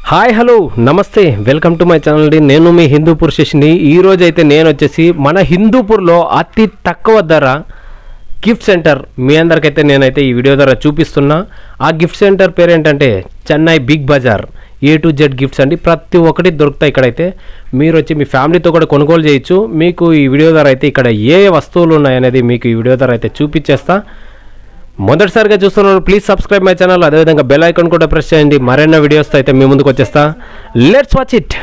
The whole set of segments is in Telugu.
Hi hello namaste welcome to my channel అండి నేను మీ హిందూపూర్ శశిని ఈ రోజు అయితే నేను వచ్చేసి మన హిందూపూర్లో అతి తక్కువ ధర గిఫ్ట్ సెంటర్ మీ అందరికైతే నేనైతే ఈ వీడియో ద్వారా చూపిస్తున్నా ఆ గిఫ్ట్ సెంటర్ పేరు ఏంటంటే Chennai Big Bazaar A to Z gifts అండి ప్రతి ఒక్కటి దొరుకుతాయి ఇక్కడైతే మీరు వచ్చి మీ ఫ్యామిలీతో కూడా కొనుగోలు చేయొచ్చు మీకు ఈ వీడియో ద్వారా అయితే ఇక్కడ ఏ వస్తువులు ఉన్నాయనేది మీకు ఈ వీడియో ద్వారా అయితే చూపించేస్తా మొదటిసారిగా చూస్తున్నారు ప్లీజ్ సబ్స్క్రైబ్ మై ఛానల్ అదేవిధంగా బెల్ ఐకాన్ కూడా ప్రెస్ చేయండి మరెన్నో వీడియోస్తో అయితే మీ ముందుకు వచ్చేస్తా లెట్స్ వాచ్ ఇట్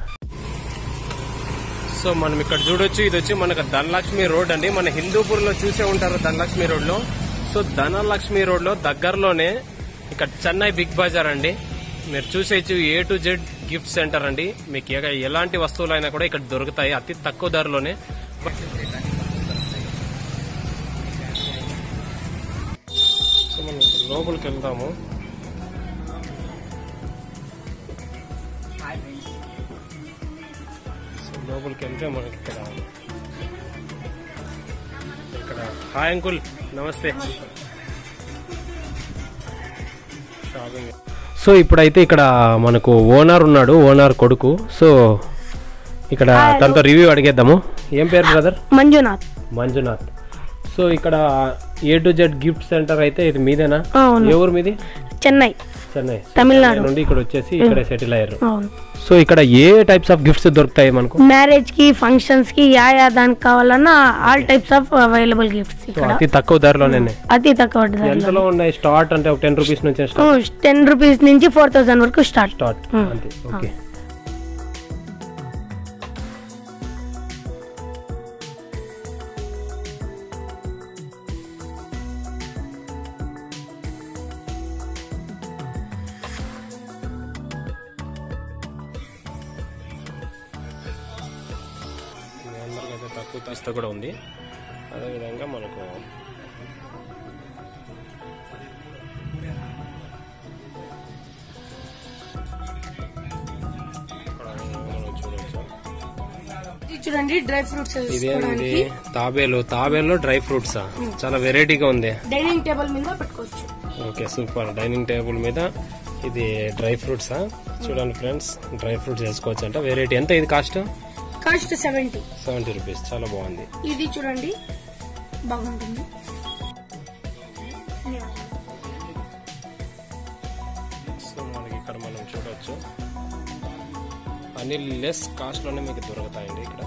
సో మనం ఇక్కడ చూడొచ్చు ఇది వచ్చి మనకు ధనలక్ష్మి రోడ్ అండి మన హిందూపూర్లో చూసే ఉంటారు ధనలక్ష్మి రోడ్ లో సో ధనలక్ష్మి రోడ్ లో దగ్గరలోనే ఇక్కడ చెన్నై బిగ్ బజార్ అండి మీరు చూసేయచ్చు A to Z gift centre అండి మీకు ఎగ- ఎలాంటి వస్తువులైనా కూడా ఇక్కడ దొరుకుతాయి అతి తక్కువ ధరలోనే సో మనం ఇప్పుడు లోపలికి వెళ్దాము సో లోపలికి వెళ్తే మనకి ఇక్కడ ఇక్కడ hi uncle namaste shopping so ఇప్పుడైతే ఇక్కడ మనకు ఓనర్ ఉన్నాడు ఓనర్ కొడుకు సో ఇక్కడ తనతో రివ్యూ అడిగేద్దాము ఏం పేరు బ్రదర్ మంజునాథ్ మంజునాథ్ సో ఇక్కడ A to Z gift centre అయితే ఇది మీదేనా అవును ఏ ఊరు మీది చెన్నై చెన్నై తమిళనాడు. చెన్నై నుండి ఇక్కడ వచ్చేసి ఇక్కడ సెటిల్ అయ్యారు అవును సో ఇక్కడ ఏ టైప్స్ ఆఫ్ గిఫ్ట్స్ దొరుకుతాయి మనకు మ్యారేజ్ కి ఫంక్షన్స్ కి యా యా దానికి కావాలన్నా all types of available gifts so ఇక్కడ అతి తక్కువ ధరలోనే అతి తక్కువ ధరలో ఎంతలో ఉన్నాయి స్టార్ట్ అంటే ఒక టెన్ రూపీస్ నుంచి స్టార్ట్ టెన్ రూపీస్ నుంచి ఫోర్ థౌసండ్ వరకు స్టార్ట్ స్టార్ట్ Hmm. అంతే ఓకే మీ అందరికైతే తక్కువ కాస్త కూడా ఉంది అదేవిధంగా మనకు ఇక్కడ మనం చూడొచ్చు చూడండి డ్రై ఫ్రూట్స్ ఇదేంటి తాబేలు తాబేలు డ్రై ఫ్రూట్స్ చాలా వెరైటీగా ఉంది డైనింగ్ టేబుల్ మీద పెట్టుకోవచ్చు ఓకే సూపర్ డైనింగ్ టేబుల్ మీద ఇది డ్రై ఫ్రూట్స్ చూడండి ఫ్రెండ్స్ డ్రై ఫ్రూట్స్ వేసుకోవచ్చు అంట వెరైటీ ఎంత ఇది cost cost seventy seventy rupees చాలా బాగుంది ఇది చూడండి బాగుంటుంది సో మనకి ఇక్కడ మనం చూడొచ్చు అన్ని లెస్ కాస్ట్ లోనే మీకు దొరుకుతాయండి ఇక్కడ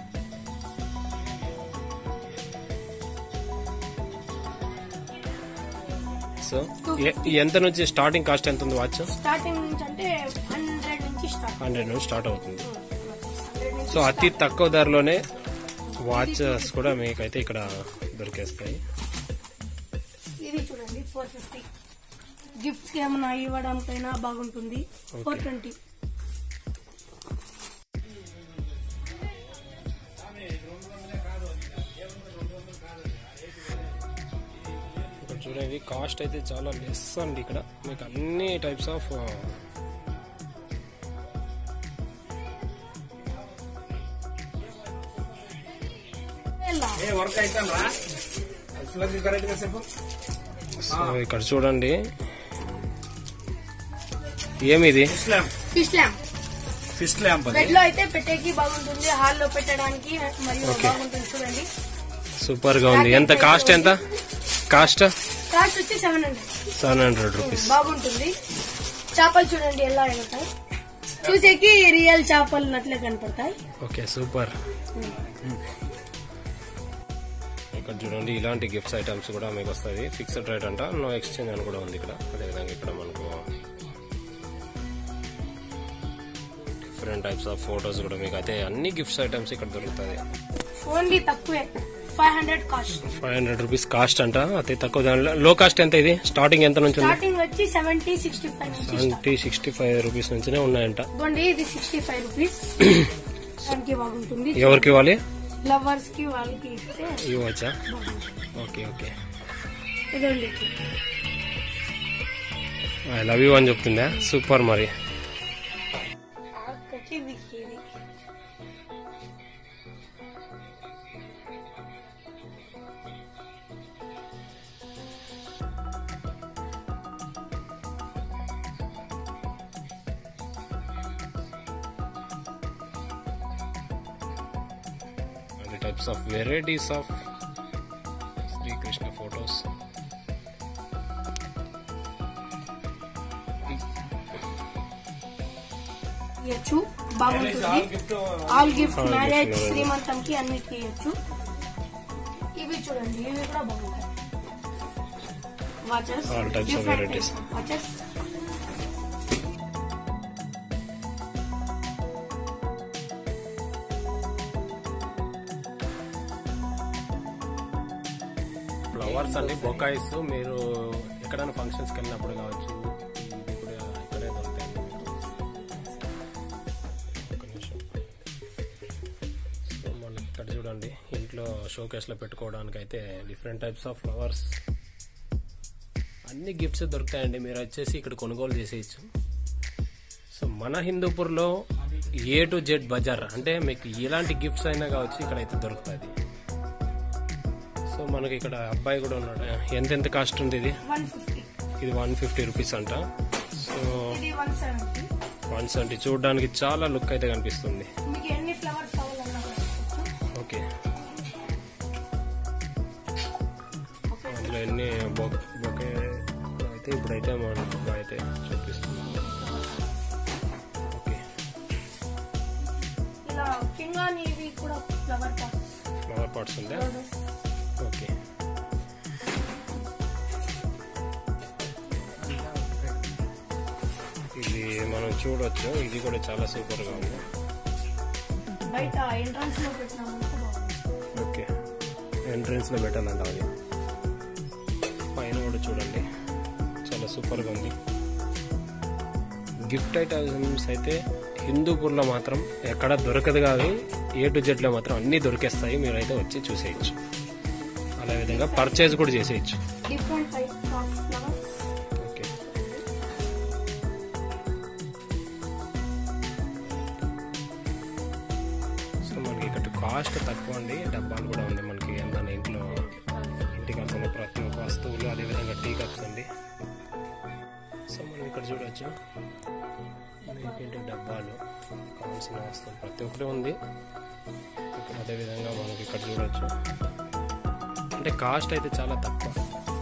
సో ఎ- ఎంత నుంచి స్టార్టింగ్ కాస్ట్ ఎంత ఉంది వాచ్ స్టార్టింగ్ నుంచి అంటే హండ్రెడ్ నుంచి స్టార్ట్ హండ్రెడ్ నుంచి స్టార్ట్ అవుతుంది సో అతి తక్కువ ధరలోనే వాచెస్ కూడా మీకైతే ఇక్కడ దొరికేస్తాయి ఇది చూడండి ఫోర్ ఫిఫ్టీ గిఫ్ట్స్ కి ఏమైనా ఇవ్వడానికైనా బాగుంటుంది ఫోర్ ట్వంటీ ఇక్కడ చూడండి కాస్ట్ అయితే చాలా లెస్ అండి ఇక్కడ మీకు అన్ని టైప్స్ ఆఫ్ సో ఇక్కడ చూడండి ఏమిది ఫిష్ ల్యాంప్ ఫిష్ ల్యాంప్ అది బెడ్ లో అయితే పెట్టేకి బాగుంటుంది హాల్ లో పెట్టడానికి మరియు బాగుంటుంది చూడండి సూపర్ గా ఉంది ఎంత కాస్ట్ ఎంత కాస్ట్ కాస్ట్ వచ్చి seven hundred seven hundred rupees బాగుంటుంది చేపలు చూడండి ఎలా ఉంటాయి చూసేకి రియల్ చేపలు నట్లే కనపడతాయి ఓకే సూపర్ ఇక్కడ చూడండి ఇలాంటి గిఫ్ట్స్ ఐటమ్స్ కూడా మీకు వస్తాయి ఫిక్స్డ్ రేట్ అంట నో ఎక్స్చేంజ్ అని కూడా ఉంది ఇక్కడ అదేవిధంగా ఇక్కడ మనకు డిఫరెంట్ టైప్స్ ఆఫ్ ఫొటోస్ కూడా మీకు అయితే అన్ని గిఫ్ట్స్ ఐటమ్స్ ఇక్కడ దొరుకుతాయి ఓన్లీ తక్కువే five hundred cost five hundred rupees cost అంట అతి తక్కువ దానిలో లో కాస్ట్ ఎంత ఇది స్టార్టింగ్ ఎంత నుంచి ఉంది స్టార్టింగ్ వచ్చి సెవెంటీ సిక్స్టీ ఫైవ్ నుంచి start. Seventy sixty five rupees నుంచినే ఉన్నాయంట ఇదిగోండి ఇది సిక్స్టీ ఫైవ్ రూపీస్ దానికి బాగుంటుంది ఎవరికి ఇవ్వాలి లవర్స్ కి వాళ్ళకి ఇస్తే ఇవ్వచ్చా ఓకే ఓకే ఇదండి ఐ లవ్ యూ అని చెప్తుందా సూపర్ మరి వచ్చి ఇది చూడండి types of varieties of Srikrishna photos ఇవ్వచ్చు బాగుంటుంది all gift All marriage gift, శ్రీమంతంకి అన్నిటికీ ఇవ్వచ్చు ఇవి చూడండి ఇవి కూడా బాగుంటాయి watches All types of varieties. Watches flowers అండి బొకాయిస్ మీరు ఎక్కడైనా ఫంక్షన్స్కి వెళ్ళినప్పుడు కావచ్చు ఇది కూడా ఇక్కడే దొరుకుతాయండి మీకు. ఒక్క నిమిషం సో మనకి ఇక్కడ చూడండి ఇంట్లో షోకేస్లో పెట్టుకోవడానికి అయితే డిఫరెంట్ టైప్స్ ఆఫ్ ఫ్లవర్స్ అన్ని గిఫ్ట్స్ దొరుకుతాయండి మీరు వచ్చేసి ఇక్కడ కొనుగోలు చేసేయచ్చు సో మన హిందూపూర్లో ఏ టు జెడ్ బజార్ అంటే మీకు ఎలాంటి గిఫ్ట్స్ అయినా కావచ్చు ఇక్కడైతే దొరుకుతుంది సో మనకి ఇక్కడ అబ్బాయి కూడా ఉన్నాడు ఎంత ఎంత కాస్ట్ ఉంది ఇది వన్ ఫిఫ్టీ ఇది వన్ ఫిఫ్టీ రూపీస్ అంట సో ఇది వన్ సెవెంటీ వన్ సెవెంటీ చూడడానికి చాలా లుక్ అయితే కనిపిస్తుంది మీకు ఎన్ని ఫ్లవర్స్ కావాలన్నా తీసుకోవచ్చు. ఓకే ఓకే అందులో ఎన్ని బొకే బొకే అయితే ఇప్పుడైతే మనకు అయితే చూపిస్తుంది ఓకే ఇలా కింగాని ఇవి కూడా ఫ్లవర్ పాట్స్ ఫ్లవర్ పాట్స్ ఉందా ఓకే ఇది మనం చూడొచ్చు ఇది కూడా చాలా సూపర్గా ఉంది బయట ఎంట్రన్స్ లో పెట్టినామంటే బాగుంది ఓకే ఎంట్రన్స్ లో పెట్టాలంట అది పైన కూడా చూడండి చాలా సూపర్ గా ఉంది గిఫ్ట్ ఐటమ్స్ అయితే హిందూపూర్లో మాత్రం ఎక్కడ దొరకదు కాదు ఏ టు జెడ్ లో మాత్రం అన్ని దొరికేస్తాయి మీరైతే వచ్చి చూసేయచ్చు అదే విధంగా పర్చేజ్ కూడా చేసేయచ్చు different type of flowers okay so మనకి ఇక్కడ కాస్ట్ తక్కువ అండి డబ్బాలు కూడా ఉంది మనకి ఏదైనా ఇంట్లో ఇంటికి కావాల్సిన ప్రతి ఒక్క వస్తువులు అదేవిధంగా టీ కప్స్ అండి సో మనం ఇక్కడ చూడొచ్చు ఏంటంటే డబ్బాలు కావాల్సిన వస్తువులు ప్రతి ఒక్కటి ఉంది ఇక్కడ అదేవిధంగా మనకి ఇక్కడ చూడొచ్చు అంటే కాస్ట్ అయితే చాలా తక్కువ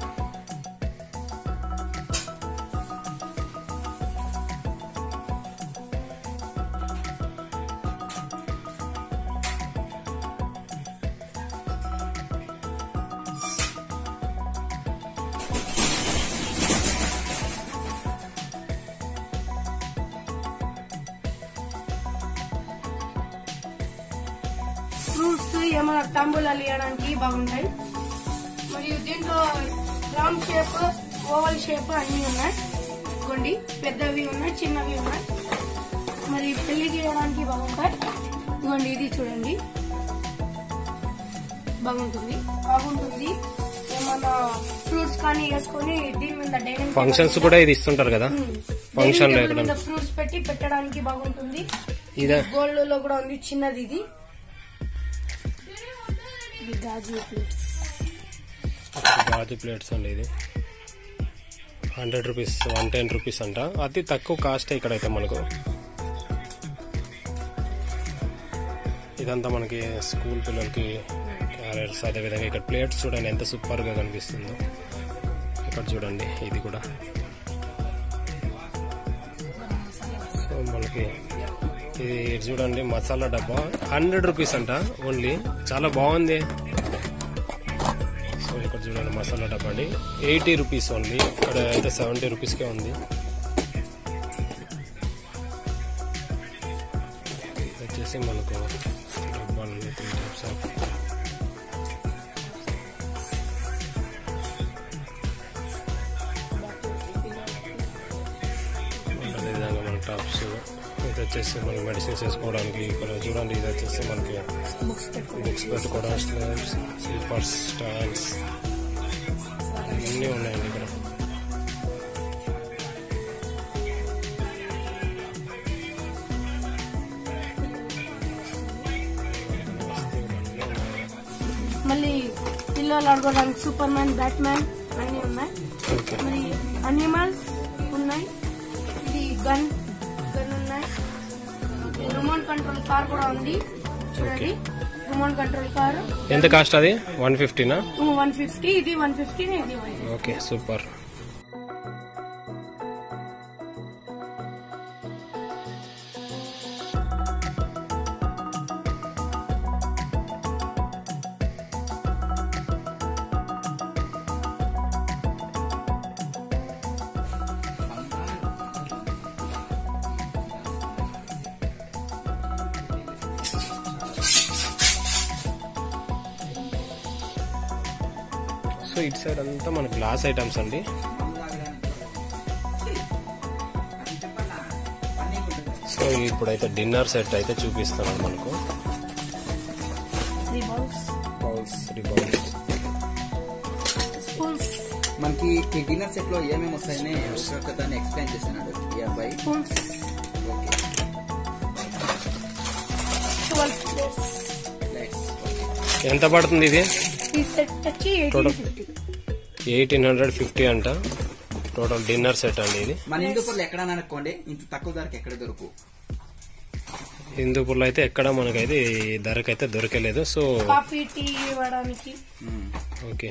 ఫ్రూట్స్ ఏమైనా తాంబూలాలు ఇవ్వడానికి బాగుంటాయి మరియు దీంట్లో రామ్ షేప్ ఓవల్ షేప్ అన్ని ఉన్నాయి ఇదిగోండి పెద్దవి ఉన్నాయి చిన్నవి ఉన్నాయి మరి పెళ్లికి ఇవ్వడానికి బాగుంటాయి ఇదిగోండి ఇది చూడండి బాగుంటుంది బాగుంటుంది ఏమన్నా ఫ్రూట్స్ కానీ వేసుకొని దీని మీద డైనింగ్ ఫంక్షన్స్ కూడా ఇది ఇస్తుంటారు కదా ఫంక్షన్ లో ఎక్కడ మీద ఫ్రూట్స్ పెట్టి పెట్టడానికి బాగుంటుంది ఇదే గోల్డ్ లో కూడా ఉంది చిన్నది ఇది ఇది గాజు ప్లేట్స్ గాజు ప్లేట్స్ అండి ఇది hundred rupees one ten rupees అంట అతి తక్కువ కాస్ట్ ఇక్కడైతే మనకు ఇదంతా మనకి స్కూల్ పిల్లలకి క్యారెట్స్ అదేవిధంగా ఇక్కడ ప్లేట్స్ చూడండి ఎంత సూపర్గా కనిపిస్తుందో ఇక్కడ చూడండి ఇది కూడా సో మనకి ఇది చూడండి మసాలా డబ్బా హండ్రెడ్ రూపీస్ అంట ఓన్లీ చాలా బాగుంది సో ఇక్కడ చూడండి మసాలా డబ్బా అండి ఎయిటీ రూపీస్ ఓన్లీ ఇక్కడ అయితే సెవెంటీ రూపీస్కే ఉంది ఇది వచ్చేసి మనకు డబ్బాలు త్రీ టైప్స్ ఆఫ్ అదేవిధంగా మన టాప్స్ ఇది వచ్చేసి మనకి మెడిసిన్స్ వేసుకోవడానికి ఇక్కడ చూడండి ఇది వచ్చేసి మనకి బుక్స్ పెట్టుకో బుక్స్ పెట్టుకోవడానికి స్లాబ్స్ స్లీపర్స్ స్టాండ్స్ అన్నీ ఉన్నాయండి ఇక్కడ వస్తువులు అన్నీ ఉన్నాయి. మళ్ళీ పిల్లలు ఆడుకోవడానికి సూపర్ మ్యాన్ బ్యాట్ మ్యాన్ అన్ని ఉన్నాయి ఓకే మరి అనిమల్స్ ఉన్నాయి ఇది గన్ గన్ ఉన్నాయి రిమోట్ కంట్రోల్ కార్ కూడా ఉంది చూడండి రిమోట్ కంట్రోల్ కారు ఎంత కాస్ట్ అది వన్ ఫిఫ్టీనా వన్ ఫిఫ్టీ ఇది వన్ ఫిఫ్టీ ఇది వన్ ఓకే సూపర్ సో ఇటు సైడ్ అంతా మన గ్లాస్ ఐటమ్స్ అండి సో ఇప్పుడైతే డిన్నర్ సెట్ అయితే చూపిస్తున్నాను మనకు three bowls bowls bowls spoons మనకి ఈ డిన్నర్ సెట్ లో ఏమేమి వస్తాయని ఒక దాన్ని ఎక్స్ప్లెయిన్ చేస్తున్నాడు ఈ అబ్బాయి spoons okay twelve plates lights ఎంత పడుతుంది ఇది ఈ సెట్ వచ్చి Total. Eighteen fifty eighteen hundred fifty అంట టోటల్ డిన్నర్ సెట్ అండి ఇది మన హిందూపూర్లో ఎక్కడ అనుకోండి ఇంత తక్కువ ధరకు ఎక్కడ దొరుకు హిందూపూర్లో అయితే ఎక్కడ మనకైతే ఈ ధరకైతే దొరకలేదు సో కాఫీ టీ ఇవ్వడానికి ఓకే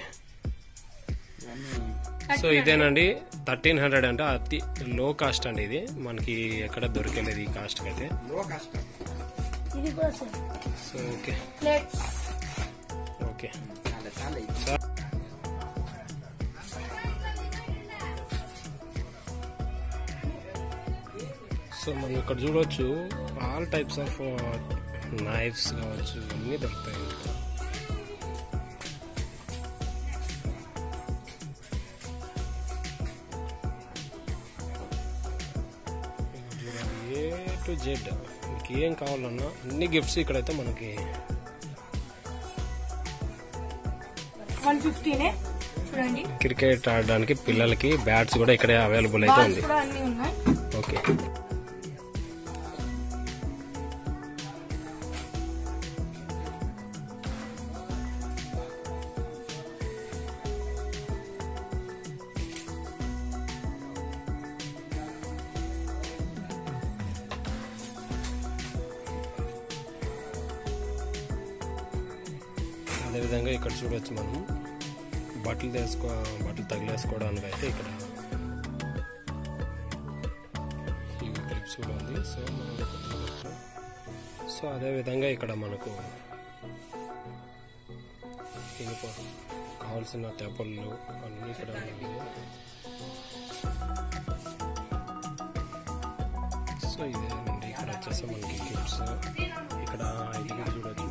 సో ఇదేనండి థర్టీన్ హండ్రెడ్ అంటే అతి లో కాస్ట్ అండి ఇది మనకి ఎక్కడ దొరకలేదు ఈ కాస్ట్ అయితే లో కాస్ట్ ఇది కోసం సో ఓకే ప్లేట్స్ ఓకే చాలా చాలా ఇది. సో మనం ఇక్కడ చూడవచ్చు ఆల్ టైప్స్ ఆఫ్ నైఫ్స్ కావచ్చు అన్నీ దొరుకుతాయి ఇక్కడ చూడండి ఏ టు జెడ్ మీకు ఏం కావాలన్నా అన్ని గిఫ్ట్స్ ఇక్కడైతే మనకి వన్ ఫిఫ్టీనే చూడండి క్రికెట్ ఆడడానికి పిల్లలకి బ్యాట్స్ కూడా ఇక్కడే అవైలబుల్ అయితే బాల్స్ ఉంది కూడా అన్ని ఉన్నాయి ఓకే అదేవిధంగా ఇక్కడ చూడొచ్చు మనం బట్టలు తీసుకో బట్టలు తగిలేసుకోవడానికి అయితే ఇక్కడ ఇవి క్లిప్స్ కూడా ఉంది సో మనం ఇక్కడ చూడొచ్చు సో అదే విధంగా ఇక్కడ మనకు ఇనుప కావాల్సిన తెప్పలు అన్నీ ఇక్కడ ఉన్నాయి సో ఇదేనండి ఇక్కడ వచ్చేసి మనకి గిఫ్ట్స్ ఇక్కడ ఇది కూడా చూడొచ్చు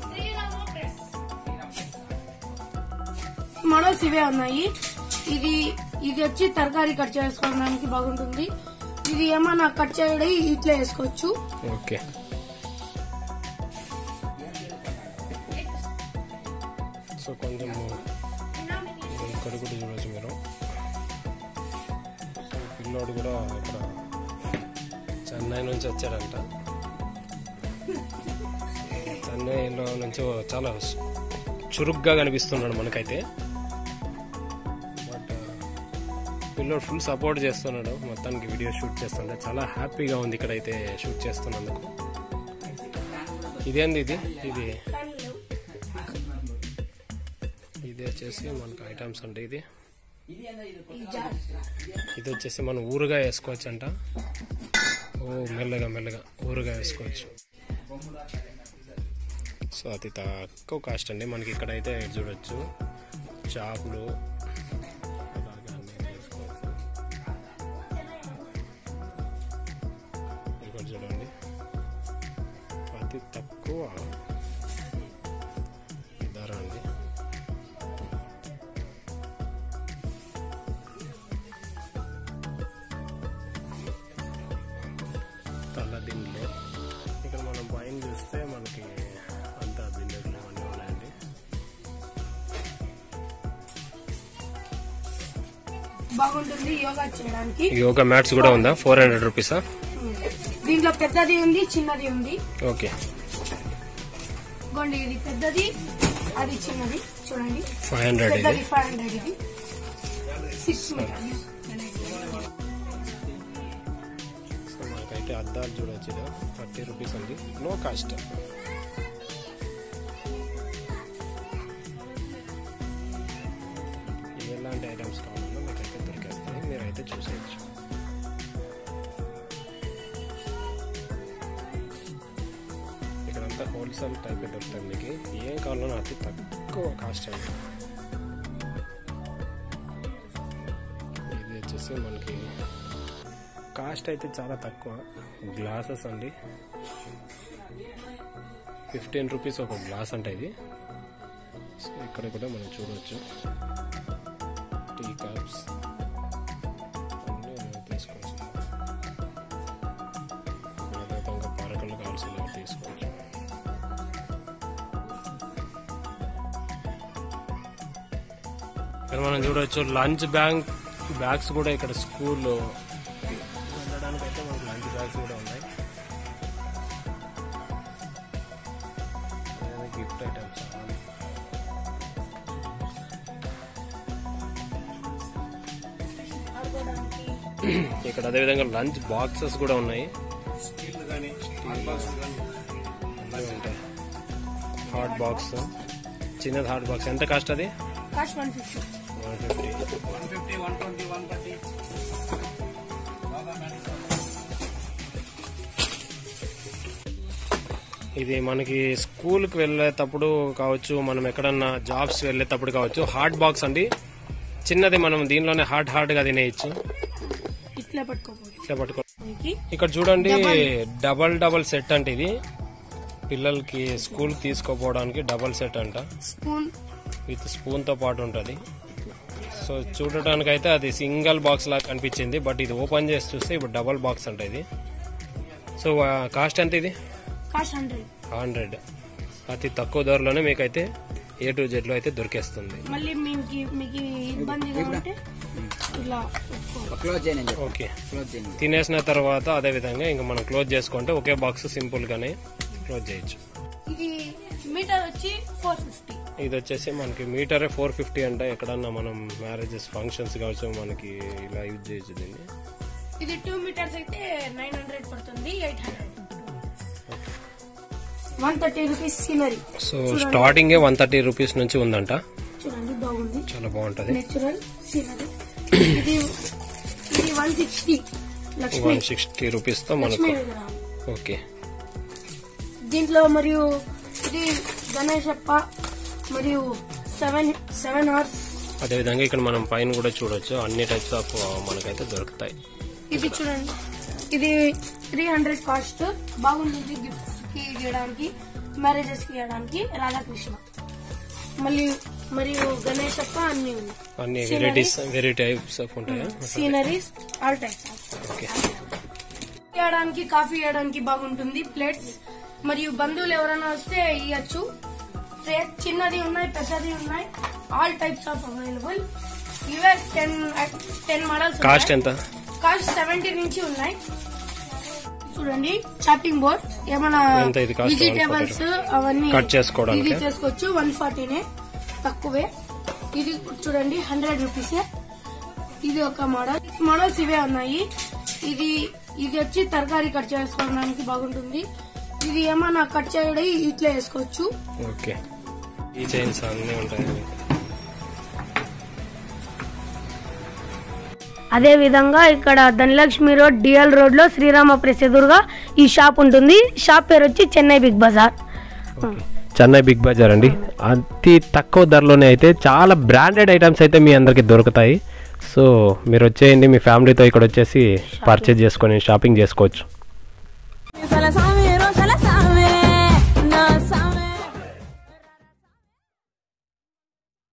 మోడల్స్ ఇవే ఉన్నాయి ఇది ఇది వచ్చి తరకారీ కట్ చేసుకోవడానికి బాగుంటుంది ఇది ఏమన్నా కట్ చేయడం ఇట్లా వేసుకోవచ్చు ఓకే సో కొంచెం ఇక్కడ కూడా చూడవచ్చు మీరు సో పిల్లోడు కూడా ఇక్కడ చెన్నై నుంచి వచ్చాడంట చెన్నైలో నుంచి చాలా చురుగ్గా కనిపిస్తున్నాడు మనకైతే బట్ పిల్లోడు ఫుల్ సపోర్ట్ చేస్తున్నాడు మొత్తానికి వీడియో షూట్ చేస్తుంటే చాలా హ్యాపీగా ఉంది ఇక్కడైతే షూట్ చేస్తున్నందుకు ఇదేంది ఇది ఇది ఇది వచ్చేసి మనకు ఐటమ్స్ అంటే ఇది ఇది వచ్చేసి మనం ఊరుగా వేసుకోవచ్చు అంట ఓ మెల్లగా మెల్లగా ఊరుగా వేసుకోవచ్చు సో అతి తక్కువ కాస్ట్ అండి మనకి ఇక్కడైతే ఇది చూడొచ్చు చేపలు అలాగే అన్నీ వేసుకోవచ్చు. ఇక్కడ చూడండి అతి తక్కువ ధర అండి తల దిండ్లు ఇక్కడ మనం పైన చూస్తే మనకి అంతా దిండలు ఇవన్నీ ఉన్నాయండి బాగుంటుంది యోగా చేయడానికి యోగా మ్యాట్స్ కూడా ఉందా ఫోర్ హండ్రెడ్ రూపీసా దీంట్లో పెద్దది ఉంది చిన్నది ఉంది ఓకే ఇదిగోండి ఇది పెద్దది అది చిన్నది చూడండి ఫైవ్ హండ్రెడ్ ఇది పెద్దది ఫైవ్ హండ్రెడ్ ఇది సిక్స్ మీటర్స్ సో మనకైతే అద్దాలు చూడొచ్చు ఇది థర్టీ రూపీస్ అండి నో కాస్ట్ ఎలాంటి ఐటమ్స్ కావాలన్నా మీకు అయితే దొరికేస్తాయి మీరైతే చూసేయచ్చు ఇక్కడంతా హోల్సేల్ టైప్ దొరుకుతుంది మీకు ఏం కావాలన్నా అతి తక్కువ కాస్ట్ అండి ఇది వచ్చేసి మనకి కాస్ట్ అయితే చాలా తక్కువ గ్లాసెస్ అండి ఫిఫ్టీన్ రూపీస్ ఒక గ్లాస్ అంటే ఇది సో ఇక్కడ కూడా మనం చూడవచ్చు టీ కప్స్ అన్నీ మనం తీసుకోవచ్చు లేకపోతే ఇంకా పరకలు కావాల్సిన తీసుకోవచ్చు ఇక్కడ మనం చూడవచ్చు లంచ్ బ్యాంక్ బ్యాగ్స్ కూడా ఇక్కడ స్కూల్లో వెళ్ళడానికి అయితే మనకు లంచ్ బ్యాగ్స్ కూడా ఉన్నాయి గిఫ్ట్ ఐటమ్స్ ఆడుకోవడానికి ఇక్కడ అదేవిధంగా లంచ్ బాక్సెస్ కూడా ఉన్నాయి అన్నీ ఉంటాయి హాట్ బాక్స్ చిన్నది హాట్ బాక్స్ ఎంత కాస్ట్ అది cost one fifty one fifty one fifty one twenty one thirty ఇది మనకి స్కూల్కి వెళ్ళేటప్పుడు కావచ్చు మనం ఎక్కడన్నా జాబ్స్ వెళ్ళేటప్పుడు కావచ్చు హాట్ బాక్స్ అండి చిన్నది మనం దీనిలోనే హాట్ హాట్గా తినేయచ్చు ఇట్లా పట్టుకోకూడదు ఇట్లా పట్టుకో మనకి ఇక్కడ చూడండి డబల్ డబల్ సెట్ అంటే ఇది పిల్లలకి స్కూల్ తీసుకోపోవడానికి డబల్ సెట్ అంట స్పూన్ విత్ స్పూన్ తో పాటు ఉంటుంది సో చూడటానికి అయితే అది సింగిల్ బాక్స్ లాగా కనిపించింది బట్ ఇది ఓపెన్ చేసి చూస్తే ఇప్పుడు డబల్ బాక్స్ అంట ఇది సో కాస్ట్ ఎంత ఇది కాస్ట్ హండ్రెడ్ హండ్రెడ్ అతి తక్కువ ధరలోనే మీకైతే ఏ టు జెడ్ లో అయితే దొరికేస్తుంది మళ్ళీ మీకు మీకు ఇబ్బందిగా ఉంటే ఇలా పెట్టుకోవాలి క్లోజ్ చేయను అని చెప్పు ఓకే క్లోజ్ చేయను తినేసిన తర్వాత అదే విధంగా ఇంకా మనం క్లోజ్ చేసుకుంటే ఒకే బాక్స్ సింపుల్ గానే క్లోజ్ చేయొచ్చు ఇది మీటర్ వచ్చి ఫోర్ ఫిఫ్టీ ఇది వచ్చేసి మనకి మీటరే ఫోర్ ఫిఫ్టీ అంటే ఎక్కడన్నా మనం మ్యారేజెస్ ఫంక్షన్స్ కావచ్చు మనకి ఇలా యూజ్ చేయొచ్చు దీన్ని ఇది టూ మీటర్స్ అయితే నైన్ హండ్రెడ్ పడుతుంది eight hundred one thirty rupees scenery so స్టార్టింగే వన్ థర్టీ రూపీస్ నుంచి ఉందంట చూడండి బాగుంది చాలా బాగుంటది నేచురల్ సీనరీ ఇది ఇది one sixty Lakshmi one sixty rupees తో మనకు లక్ష్మీ విగ్రహం ఓకే దీంట్లో మరియు ఇది గణేశప్ప మరియు సెవెన్ సెవెన్ అవర్స్ అదే విధంగా ఇక్కడ మనం పైన కూడా చూడొచ్చు అన్ని టైప్స్ ఆఫ్ మనకైతే దొరుకుతాయి ఇది చూడండి ఇది త్రీ హండ్రెడ్ కాస్ట్ బాగుంటుంది గిఫ్ట్స్ కి ఇవ్వడానికి మ్యారేజెస్ కి ఇవ్వడానికి రాధాకృష్ణ మళ్ళీ మరియు గణేశప్ప అన్ని ఉన్నాయి అన్ని వెరైటీస్ వెరీ టైప్స్ ఆఫ్ ఉంటాయా సీనరీస్ ఆల్ టైప్స్ ఓకే ఇవ్వడానికి కాఫీ ఇవ్వడానికి బాగుంటుంది ప్లేట్స్ మరియు బంధువులు ఎవరైనా వస్తే ఇవ్వచ్చు ప్లేట్ చిన్నది ఉన్నాయి పెద్దది ఉన్నాయి ఆల్ టైప్స్ ఆఫ్ అవైలబుల్ ఇవే టెన్ టెన్ మోడల్స్ కాస్ట్ ఎంత కాస్ట్ సెవెంటీ నుంచి ఉన్నాయి చూడండి చాపింగ్ బోర్డ్ ఏమైనా ఎంత ఇది cost? వెజిటేబుల్స్ అవన్నీ Cut చేసుకోవడానికి? ఇది చేసుకోవచ్చు వన్ ఫార్టీనే తక్కువే ఇది చూడండి హండ్రెడ్ రూపీసే ఇది ఒక మోడల్ మోడల్స్ ఇవే ఉన్నాయి ఇది ఇది వచ్చి తరకారీ కట్ చేసుకోవడానికి బాగుంటుంది ఇది ఏమైనా కట్ చేయడం ఇట్లా వేసుకోవచ్చు ఓకే ఈ చైన్స్ అన్ని ఉంటాయి అదే విధంగా ఇక్కడ ధనలక్ష్మి రోడ్ డిఎల్ రోడ్ లో శ్రీరామ ప్రెస్ ఎదురుగా ఈ షాప్ ఉంటుంది షాప్ పేరు వచ్చి Chennai Big Bazaar Chennai Big Bazaar అండి అతి తక్కువ ధరలోనే అయితే చాలా బ్రాండెడ్ ఐటమ్స్ అయితే మీ అందరికి దొరుకుతాయి సో మీరు వచ్చేయండి మీ ఫ్యామిలీతో ఇక్కడ వచ్చేసి పర్చేజ్ చేసుకొని షాపింగ్ చేసుకోవచ్చు Sala sala